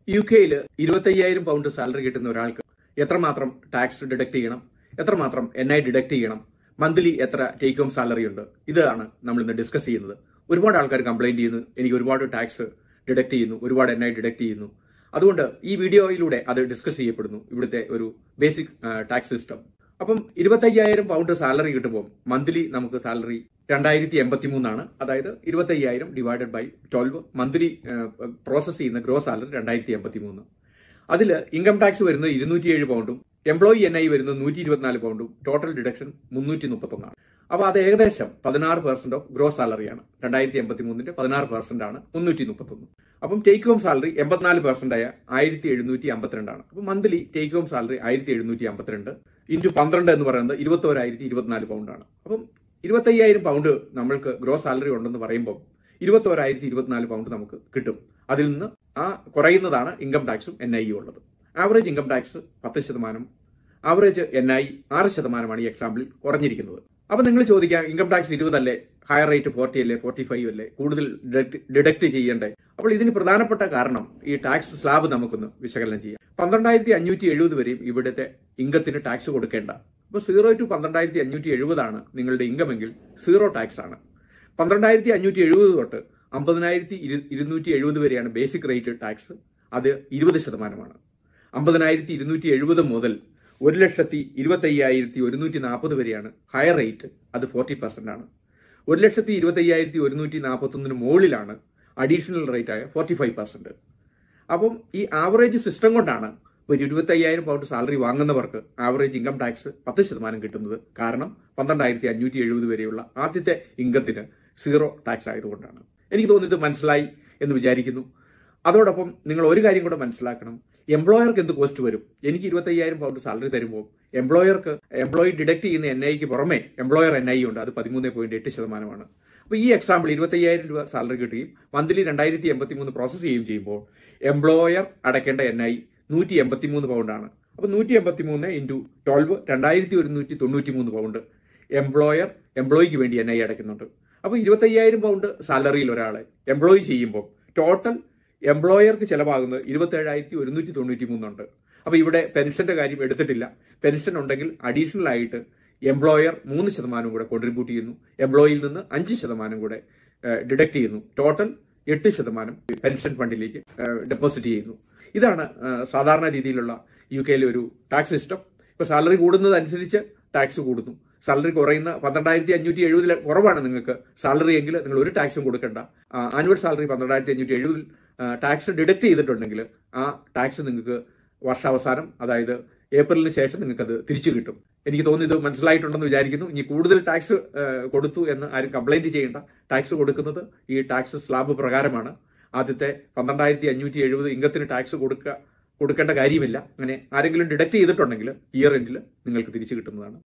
U കെയിൽ ഇരുപത്തയ്യായിരം pound salary കിട്ടുന്ന ഒരാൾക്ക് എത്രമാത്രം ടാക്സ് ഡിഡക്ട് ചെയ്യണം എത്രമാത്രം എൻ ഐ ഡിഡക്ട് ചെയ്യണം മന്ത്ലി എത്ര ടേക്ക് ഹോം സാലറി ഉണ്ട് ഇതാണ് നമ്മൾ ഇന്ന് ഡിസ്കസ് ചെയ്യുന്നത് ഒരുപാട് ആൾക്കാർ കംപ്ലൈന്റ് ചെയ്യുന്നു എനിക്ക് ഒരുപാട് ടാക്സ് ഡിഡക്ട് ചെയ്യുന്നു ഒരുപാട് എൻ ഐ ഡിഡക്ട് ചെയ്യുന്നു അതുകൊണ്ട് ഈ വീഡിയോയിലൂടെ അത് ഡിസ്കസ് ചെയ്യപ്പെടുന്നു ഇവിടുത്തെ ഒരു ബേസിക് ടാക്സ് സിസ്റ്റം അപ്പം ഇരുപത്തയ്യായിരം പൗണ്ട് സാലറി കിട്ടുമ്പോൾ മന്ത്ലി നമുക്ക് സാലറി രണ്ടായിരത്തി എൺപത്തി മൂന്നാണ് അതായത് ഇരുപത്തയ്യായിരം divided by twelve monthly process ചെയ്യുന്ന ഗ്രോസ് സാലറി രണ്ടായിരത്തി എൺപത്തി മൂന്ന് അതിൽ ഇൻകം ടാക്സ് വരുന്നത് ഇരുന്നൂറ്റിയേഴ് പൗണ്ടും എംപ്ലോയി എൻ ഐ വരുന്നത് നൂറ്റി ഇരുപത്തിനാല് പൗണ്ടും ടോട്ടൽ ഡിഡക്ഷൻ മുന്നൂറ്റി മുപ്പത്തൊന്നാണ് അപ്പോൾ അത് ഏകദേശം പതിനാറ് പെർസെന്റ് ഓഫ് ഗ്രോസ് സാലറിയാണ് രണ്ടായിരത്തി എൺപത്തി മൂന്നിന്റെ പതിനാറ് പെർസെന്റ് ആണ് മുന്നൂറ്റി മുപ്പത്തൊന്ന് അപ്പം ടേക്ക് ഹോം സാലറി എൺപത്തിനാല് പെർസെന്റ് ആയ ആയിരത്തി എഴുന്നൂറ്റി അമ്പത്തിരണ്ടാണ് അപ്പം മന്ത്ലി ടേക്ക് ഹോം സാലറി ആയിരത്തി എഴുന്നൂറ്റി അമ്പത്തിരണ്ട് ഇൻറ്റു പന്ത്രണ്ട് എന്ന് പറയുന്നത് ഇരുപത്തോരായിരത്തി ഇരുപത്തിനാല് പൗണ്ടാണ് അപ്പം ഇരുപത്തയ്യായിരം പൗണ്ട് നമ്മൾക്ക് ഗ്രോസ് സാലറി ഉണ്ടെന്ന് പറയുമ്പോൾ ഇരുപത്തോരായിരത്തി ഇരുപത്തിനാല് പൗണ്ട് നമുക്ക് കിട്ടും അതിൽ നിന്ന് ആ കുറയുന്നതാണ് ഇൻകം ടാക്സും എൻ ഐ ഉള്ളത് ആവറേജ് ഇൻകം ടാക്സ് പത്ത് ശതമാനം ആവറേജ് എൻ ഐ ആറ് ശതമാനമാണ് ഈ എക്സാമ്പിളിൽ കുറഞ്ഞിരിക്കുന്നത് അപ്പൊ നിങ്ങൾ ചോദിക്കാം ഇൻകം ടാക്സ് ഇരുപതല്ലേ ഹയർ റേറ്റ് ഫോർട്ടി അല്ലേ ഫോർട്ടി ഫൈവ് അല്ലേ കൂടുതൽ ഡിഡക്ട് ചെയ്യണ്ടേ അപ്പോൾ ഇതിന് പ്രധാനപ്പെട്ട കാരണം ഈ ടാക്സ് സ്ലാബ് നമുക്കൊന്ന് വിശകലനം ചെയ്യാം പന്ത്രണ്ടായിരത്തി അഞ്ഞൂറ്റി എഴുപത് വരെയും ഇവിടുത്തെ ഇൻകത്തിന് ടാക്സ് കൊടുക്കേണ്ട അപ്പോൾ സീറോ ടു പന്ത്രണ്ടായിരത്തി അഞ്ഞൂറ്റി എഴുപതാണ് നിങ്ങളുടെ ഇൻകം എങ്കിൽ സീറോ ടാക്സ് ആണ് പന്ത്രണ്ടായിരത്തി അഞ്ഞൂറ്റി എഴുപത് തൊട്ട് അമ്പതിനായിരത്തി ഇരുന്നൂറ്റി എഴുപത് വരെയാണ് ബേസിക് റേറ്റ് ടാക്സ് അത് ഇരുപത് ശതമാനമാണ് അമ്പതിനായിരത്തി ഇരുന്നൂറ്റി എഴുപത് മുതൽ ഒരു ലക്ഷത്തി ഇരുപത്തയ്യായിരത്തി ഒരുന്നൂറ്റി നാൽപ്പത് വരെയാണ് ഹയർ റേറ്റ് അത് ഫോർട്ടി പെർസെന്റ് ആണ് ഒരു ലക്ഷത്തി ഇരുപത്തയ്യായിരത്തി ഒരുന്നൂറ്റി നാൽപ്പത്തൊന്നിന് മുകളിലാണ് അഡീഷണൽ റേറ്റ് ആയ ഫോർട്ടി ഫൈവ് പെർസെന്റ് അപ്പം ഈ ആവറേജ് സിസ്റ്റം കൊണ്ടാണ് ഒരു ഇരുപത്തയ്യായിരം പൗണ്ട് സാലറി വാങ്ങുന്നവർക്ക് ആവറേജ് ഇൻകം ടാക്സ് പത്ത് ശതമാനം കിട്ടുന്നത് കാരണം പന്ത്രണ്ടായിരത്തി അഞ്ഞൂറ്റി എഴുപത് വരെയുള്ള ആദ്യത്തെ ഇൻകത്തിന് സീറോ ടാക്സ് ആയതുകൊണ്ടാണ് എനിക്ക് തോന്നിയത് മനസ്സിലായി എന്ന് വിചാരിക്കുന്നു അതോടൊപ്പം നിങ്ങൾ ഒരു കാര്യം കൂടെ മനസ്സിലാക്കണം എംപ്ലോയർക്ക് എന്ത് കോസ്റ്റ് വരും എനിക്ക് ഇരുപത്തയ്യായിരം പൗണ്ട് സാലറി തരുമ്പോൾ എംപ്ലോയർക്ക് എംപ്ലോയി ഡിഡക്ട് ചെയ്യുന്ന എൻ ഐക്ക് പുറമെ എംപ്ലോയർ എൻ ഐ ഉണ്ട് അത് പതിമൂന്ന് പോയിന്റ് എട്ട് ശതമാനമാണ് അപ്പോൾ ഈ എക്സാമ്പിൾ ഇരുപത്തയ്യായിരം രൂപ സാലറി കിട്ടുകയും മന്ത്ലി രണ്ടായിരത്തി എൺപത്തി മൂന്ന് പ്രോസസ് ചെയ്യുകയും ചെയ്യുമ്പോൾ എംപ്ലോയർ അടയ്ക്കേണ്ട എൻ ഐ നൂറ്റി എൺപത്തി മൂന്ന് പൗണ്ടാണ് അപ്പോൾ നൂറ്റി എൺപത്തി മൂന്ന് ഇൻറ്റു ട്വൽവ് രണ്ടായിരത്തി ഒരുന്നൂറ്റി തൊണ്ണൂറ്റി മൂന്ന് പൗണ്ട് എംപ്ലോയർ എംപ്ലോയിക്ക് വേണ്ടി എൻ ഐ അടയ്ക്കുന്നുണ്ട് അപ്പോൾ ഇരുപത്തയ്യായിരം പൗണ്ട് സാലറിയിൽ ഒരാളെ എംപ്ലോയി ചെയ്യുമ്പോൾ ടോട്ടൽ എംപ്ലോയർക്ക് ചിലവാകുന്നത് ഇരുപത്തേഴായിരത്തി ഒരുന്നൂറ്റി തൊണ്ണൂറ്റി മൂന്നുണ്ട് അപ്പോൾ ഇവിടെ പെൻഷന്റെ കാര്യം എടുത്തിട്ടില്ല പെൻഷൻ ഉണ്ടെങ്കിൽ അഡീഷണൽ ആയിട്ട് എംപ്ലോയർ മൂന്ന് ശതമാനം കൂടെ കോൺട്രിബ്യൂട്ട് ചെയ്യുന്നു എംപ്ലോയിയിൽ നിന്ന് അഞ്ച് ശതമാനം കൂടെ ഡിഡക്ട് ചെയ്യുന്നു ടോട്ടൽ എട്ട് ശതമാനം പെൻഷൻ ഫണ്ടിലേക്ക് ഡെപ്പോസിറ്റ് ചെയ്യുന്നു ഇതാണ് സാധാരണ രീതിയിലുള്ള യു കെയിലെ ഒരു ടാക്സ് സിസ്റ്റം ഇപ്പോൾ സാലറി കൂടുന്നതനുസരിച്ച് ടാക്സ് കൂടുന്നു സാലറി കുറയുന്ന പന്ത്രണ്ടായിരത്തി അഞ്ഞൂറ്റി എഴുപതിൽ കുറവാണ് നിങ്ങൾക്ക് സാലറി എങ്കിൽ നിങ്ങൾ ഒരു ടാക്സും കൊടുക്കണ്ട ആനുവൽ സാലറി പന്ത്രണ്ടായിരത്തി അഞ്ഞൂറ്റി എഴുപതിൽ ടാക്സ് ഡിഡക്ട് ചെയ്തിട്ടുണ്ടെങ്കിൽ ആ ടാക്സ് നിങ്ങൾക്ക് വർഷാവസാനം അതായത് ഏപ്രിലിന് ശേഷം നിങ്ങൾക്കത് തിരിച്ചു കിട്ടും എനിക്ക് തോന്നുന്നു ഇത് മനസ്സിലായിട്ടുണ്ടെന്ന് വിചാരിക്കുന്നു ഇനി കൂടുതൽ ടാക്സ് കൊടുത്തു എന്ന് ആരും കംപ്ലൈന്റ് ചെയ്യേണ്ട ടാക്സ് കൊടുക്കുന്നത് ഈ ടാക്സ് സ്ലാബ് പ്രകാരമാണ് ആദ്യത്തെ പന്ത്രണ്ടായിരത്തി അഞ്ഞൂറ്റി എഴുപത് ഇംഗത്തിന് ടാക്സ് കൊടുക്കുക കൊടുക്കേണ്ട കാര്യമില്ല അങ്ങനെ ആരെങ്കിലും ഡിഡക്ട് ചെയ്തിട്ടുണ്ടെങ്കിൽ ഇയർ എൻഡിൽ നിങ്ങൾക്ക് തിരിച്ചു കിട്ടുന്നതാണ്